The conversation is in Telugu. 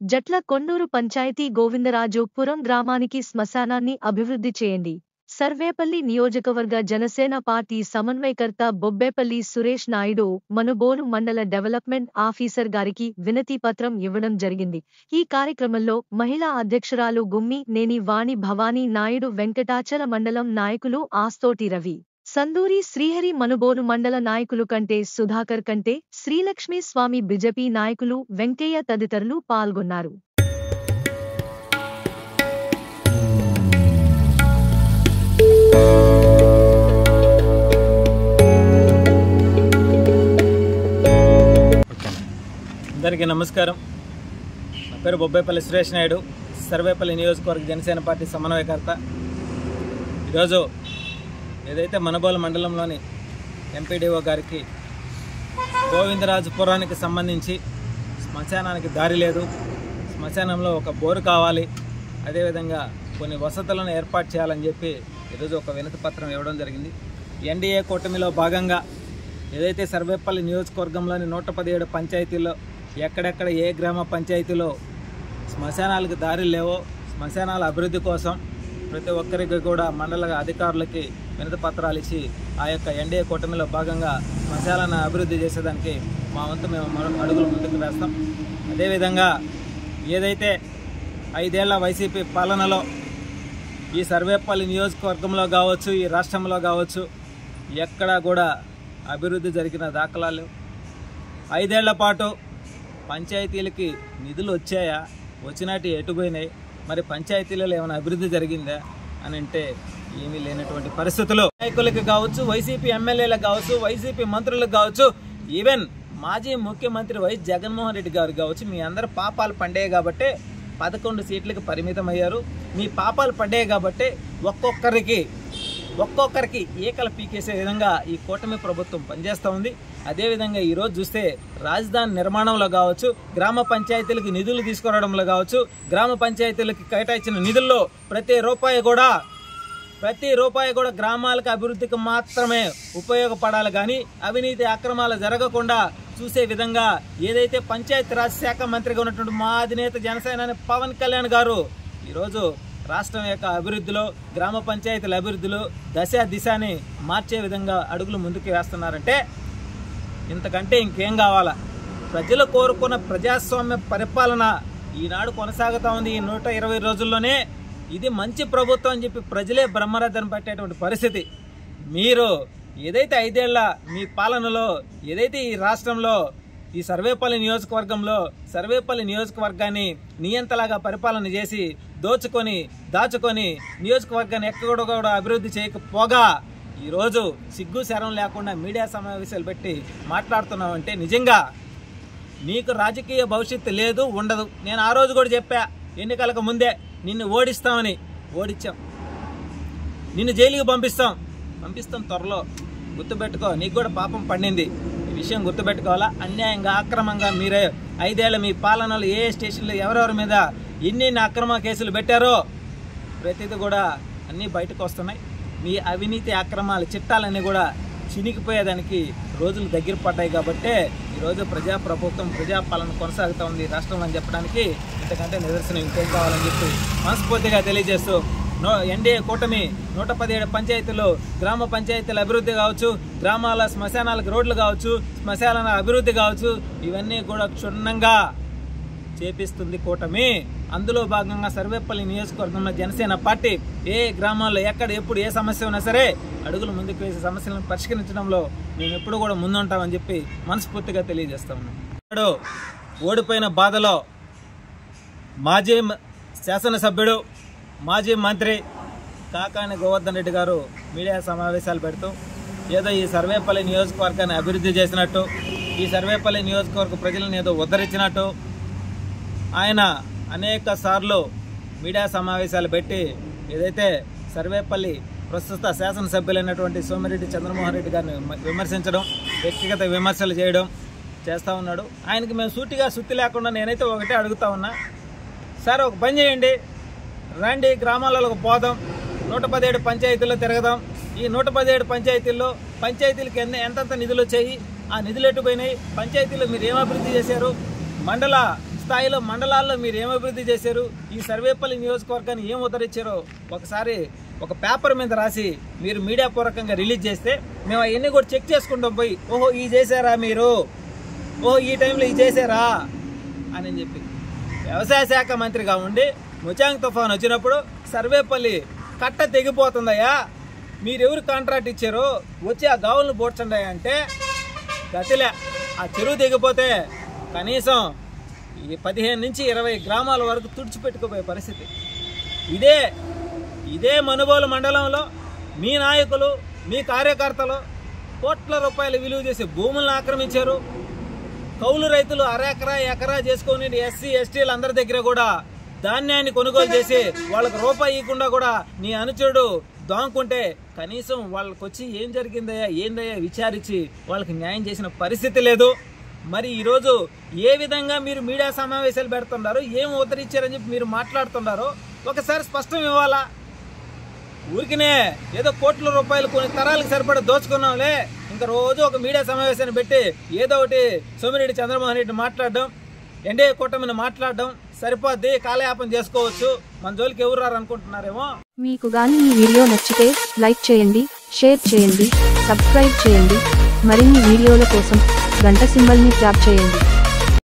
జట్ల కొన్నూరు పంచాయతీ గోవిందరాజుపురం గ్రామానికి శ్మశానాన్ని అభివృద్ధి చేయండి సర్వేపల్లి నియోజకవర్గ జనసేన పార్టీ సమన్వయకర్త బొబ్బేపల్లి సురేష్ నాయుడు మనుబోలు మండల డెవలప్మెంట్ ఆఫీసర్ గారికి వినతి పత్రం ఇవ్వడం జరిగింది ఈ కార్యక్రమంలో మహిళా అధ్యక్షురాలు గుమ్మి నేని వాణి భవానీ నాయుడు వెంకటాచల మండలం నాయకులు ఆస్తోటి రవి సందూరి శ్రీహరి మనుబోలు మండల నాయకులు కంటే సుధాకర్ కంటే శ్రీలక్ష్మీ స్వామి బిజెపి నాయకులు వెంకయ్య తదితరులు పాల్గొన్నారు అందరికీ నమస్కారం నా పేరు బొబ్బేపల్లి సురేష్ నాయుడు సర్వేపల్లి నియోజకవర్గ జనసేన పార్టీ సమన్వయకర్త ఈరోజు ఏదైతే మనబోలు మండలంలోని ఎంపీడీఓ గారికి గోవిందరాజుపురానికి సంబంధించి శ్మశానానికి దారి లేదు శ్మశానంలో ఒక బోరు కావాలి అదేవిధంగా కొన్ని వసతులను ఏర్పాటు చేయాలని చెప్పి ఈరోజు ఒక వినతి పత్రం ఇవ్వడం జరిగింది ఎన్డీఏ కూటమిలో భాగంగా ఏదైతే సర్వేపల్లి నియోజకవర్గంలోని నూట పదిహేడు పంచాయతీల్లో ఎక్కడెక్కడ ఏ గ్రామ పంచాయతీలో శ్మశానాలకు దారి లేవో శ్మశానాల అభివృద్ధి కోసం ప్రతి ఒక్కరికి కూడా మండల అధికారులకి వినతి పత్రాలు ఇచ్చి ఆ యొక్క ఎన్డీఏ కూటమిలో భాగంగా శ్మశానాలను అభివృద్ధి చేసేదానికి మా వంతు మేము మరో అడుగులు ముందుకు వేస్తాం అదేవిధంగా ఏదైతే ఐదేళ్ల వైసీపీ పాలనలో ఈ సర్వేపల్లి నియోజకవర్గంలో కావచ్చు ఈ రాష్ట్రంలో కావచ్చు ఎక్కడా కూడా అభివృద్ధి జరిగిన దాఖలాలు లేవు. ఐదేళ్ల పాటు పంచాయతీలకి నిధులు వచ్చాయా వచ్చినట్టు ఎటుపోయినాయి మరి పంచాయతీలలో ఏమైనా అభివృద్ధి జరిగిందా అని అంటే ఏమీ లేనటువంటి పరిస్థితులు నాయకులకు కావచ్చు వైసీపీ ఎమ్మెల్యేలకు కావచ్చు వైసీపీ మంత్రులకు కావచ్చు ఈవెన్ మాజీ ముఖ్యమంత్రి వైఎస్ జగన్మోహన్ రెడ్డి గారు కావచ్చు మీ అందరు పాపాలు పండాయి కాబట్టి పదకొండు సీట్లకు పరిమితం అయ్యారు మీ పాపాలు పడ్డాయి కాబట్టి ఒక్కొక్కరికి ఒక్కొక్కరికి ఏకల పీకేసే విధంగా ఈ కూటమి ప్రభుత్వం పనిచేస్తూ ఉంది అదేవిధంగా ఈరోజు చూస్తే రాజధాని నిర్మాణంలో కావచ్చు గ్రామ పంచాయతీలకు నిధులు తీసుకురావడంలో కావచ్చు గ్రామ పంచాయతీలకు కేటాయించిన నిధుల్లో ప్రతి రూపాయి కూడా ప్రతి రూపాయి కూడా గ్రామాలకు అభివృద్ధికి మాత్రమే ఉపయోగపడాలి కానీ అవినీతి అక్రమాలు జరగకుండా చూసే విధంగా ఏదైతే పంచాయతీరాజ్ శాఖ మంత్రిగా ఉన్నటువంటి మా అధినేత జనసేన పవన్ కళ్యాణ్ గారు ఈరోజు రాష్ట్రం యొక్క అభివృద్ధిలో గ్రామ పంచాయతీల అభివృద్ధిలో దశ దిశని మార్చే విధంగా అడుగులు ముందుకు వేస్తున్నారంటే ఇంతకంటే ఇంకేం కావాలా ప్రజలు కోరుకున్న ప్రజాస్వామ్య పరిపాలన ఈనాడు కొనసాగుతా ఉంది ఈ నూట ఇరవై రోజుల్లోనే ఇది మంచి ప్రభుత్వం అని చెప్పి ప్రజలే బ్రహ్మరథం పట్టేటువంటి పరిస్థితి మీరు ఏదైతే ఐదేళ్ల మీ పాలనలో ఏదైతే ఈ రాష్ట్రంలో ఈ సర్వేపల్లి నియోజకవర్గంలో సర్వేపల్లి నియోజకవర్గాన్ని నియంతలాగా పరిపాలన చేసి దోచుకొని దాచుకొని నియోజకవర్గాన్ని ఎక్కడ కూడా అభివృద్ధి చేయకపోగా ఈరోజు సిగ్గు శరం లేకుండా మీడియా సమావేశాలు పెట్టి మాట్లాడుతున్నామంటే నిజంగా నీకు రాజకీయ భవిష్యత్తు లేదు ఉండదు నేను ఆ రోజు కూడా చెప్పా ఎన్నికలకు ముందే నిన్ను ఓడిస్తామని ఓడించాం నిన్ను జైలుకి పంపిస్తాం పంపిస్తాం త్వరలో గుర్తుపెట్టుకో నీకు కూడా పాపం పండింది ఈ విషయం గుర్తుపెట్టుకోవాలా అన్యాయంగా అక్రమంగా మీరే ఐదేళ్ల మీ పాలనలో ఏ స్టేషన్లో ఎవరెవరి మీద ఎన్ని అక్రమ కేసులు పెట్టారో ప్రతిదీ కూడా అన్నీ బయటకు వస్తున్నాయి మీ అవినీతి అక్రమాల చిట్టాలన్నీ కూడా చినిగిపోయేదానికి రోజులు దగ్గర పడ్డాయి కాబట్టి ఈరోజు ప్రజా ప్రభుత్వం ప్రజాపాలన కొనసాగుతూ ఉంది ఈ రాష్ట్రంలో అని చెప్పడానికి ఇంతకంటే నిదర్శనం ఇంకేం కావాలని చెప్పి మనస్ఫూర్తిగా తెలియజేస్తూ నో ఎన్డీఏ కూటమి నూట పదిహేడు పంచాయతీలు గ్రామ పంచాయతీల అభివృద్ధి కావచ్చు గ్రామాల శ్మశానాలకు రోడ్లు కావచ్చు శ్మశానాల అభివృద్ధి కావచ్చు ఇవన్నీ కూడా క్షుణ్ణంగా చేపిస్తుంది కూటమి అందులో భాగంగా సర్వేపల్లి నియోజకవర్గంలో జనసేన పార్టీ ఏ గ్రామాల్లో ఎక్కడ ఎప్పుడు ఏ సమస్య ఉన్నా సరే అడుగులు ముందుకు వేసి సమస్యలను పరిష్కరించడంలో మేము ఎప్పుడు కూడా ముందుంటామని చెప్పి మనస్ఫూర్తిగా తెలియజేస్తా ఉన్నాం ఇప్పుడు ఓడిపోయిన బాధలో మాజీ మ- శాసనసభ్యుడు మాజీ మంత్రి కాకాని గోవర్ధన్ రెడ్డి గారు మీడియా సమావేశాలు పెడుతూ ఏదో ఈ సర్వేపల్లి నియోజకవర్గాన్ని అభివృద్ధి చేసినట్టు ఈ సర్వేపల్లి నియోజకవర్గ ప్రజలను ఏదో ఉద్ధరించినట్టు ఆయన అనేక సార్లు మీడియా సమావేశాలు పెట్టి ఏదైతే సర్వేపల్లి ప్రస్తుత శాసనసభ్యులైనటువంటి సోమిరెడ్డి చంద్రమోహన్ రెడ్డి గారిని విమ- విమర్శించడం వ్యక్తిగత విమర్శలు చేయడం చేస్తూ ఉన్నాడు ఆయనకి మేము సూటిగా సుత్తి లేకుండా నేనైతే ఒకటే అడుగుతా ఉన్నా సార్ ఒక పని చేయండి రండి గ్రామాలకు పోదాం నూట పదిహేడు పంచాయతీల్లో తిరగదాం ఈ నూట పదిహేడు పంచాయతీల్లో పంచాయతీలకు ఎన్ని ఎంతెంత నిధులు వచ్చాయి ఆ నిధులు ఎటు పోయినాయి పంచాయతీలో మీరు ఏం అభివృద్ధి చేశారు మండల స్థాయిలో మండలాల్లో మీరు ఏం అభివృద్ధి చేశారు ఈ సర్వేపల్లి నియోజకవర్గాన్ని ఏం ఉద్ధరించారో ఒకసారి ఒక పేపర్ మీద రాసి మీరు మీడియా పూర్వకంగా రిలీజ్ చేస్తే మేము అవన్నీ కూడా చెక్ చేసుకుంటాం పోయి ఓహో ఈ చేశారా మీరు ఓహో ఈ టైంలో ఈ చేశారా అని చెప్పి వ్యవసాయ శాఖ మంత్రిగా ఉండి ముచాంగ్ తుఫాన్ వచ్చినప్పుడు సర్వేపల్లి కట్ట తెగిపోతుందయ్యా మీరెవరు కాంట్రాక్ట్ ఇచ్చారు వచ్చి ఆ గావులను పోడ్చండి అంటే గతిలే ఆ చెరువు తెగిపోతే కనీసం ఈ పదిహేను నుంచి ఇరవై గ్రామాల వరకు తుడిచిపెట్టుకుపోయే పరిస్థితి ఇదే ఇదే మనుబోలు మండలంలో మీ నాయకులు మీ కార్యకర్తలు కోట్ల రూపాయలు విలువ చేసే భూములను ఆక్రమించారు కౌలు రైతులు అరెకరా ఎకరా చేసుకొని ఎస్సీ ఎస్టీలు అందరి దగ్గర కూడా ధాన్యాన్ని కొనుగోలు చేసి వాళ్ళకి రూపాయి ఇవ్వకుండా కూడా నీ అనుచరుడు దోంకుంటే కనీసం వాళ్ళకి వచ్చి ఏం జరిగిందయ్యా ఏందయ్యా విచారించి వాళ్ళకి న్యాయం చేసిన పరిస్థితి లేదు మరి ఈరోజు ఏ విధంగా మీరు మీడియా సమావేశాలు పెడుతున్నారు ఏం ఉద్ధరించారని చెప్పి మీరు మాట్లాడుతున్నారో ఒకసారి స్పష్టం ఇవ్వాలా ఊరికినే ఏదో కోట్ల రూపాయలు కొన్ని తరాలకు సరిపడా దోచుకున్నాంలే ఇంకా రోజు ఒక మీడియా సమావేశాన్ని పెట్టి ఏదో ఒకటి సోమిరెడ్డి చంద్రమోహన్ రెడ్డి మాట్లాడడం ఎన్డీఏ కూటమిని మాట్లాడడం సరిపోద్ది కాలయాపన చేసుకోవచ్చు మన జోలికి ఎవరు రారు అనుకుంటున్నారేమో మీకు గాని ఈ వీడియో నచ్చితే లైక్ చేయండి షేర్ చేయండి సబ్స్క్రైబ్ చేయండి మరిన్ని వీడియోల కోసం గంట సింబల్ని ట్యాప్ చేయండి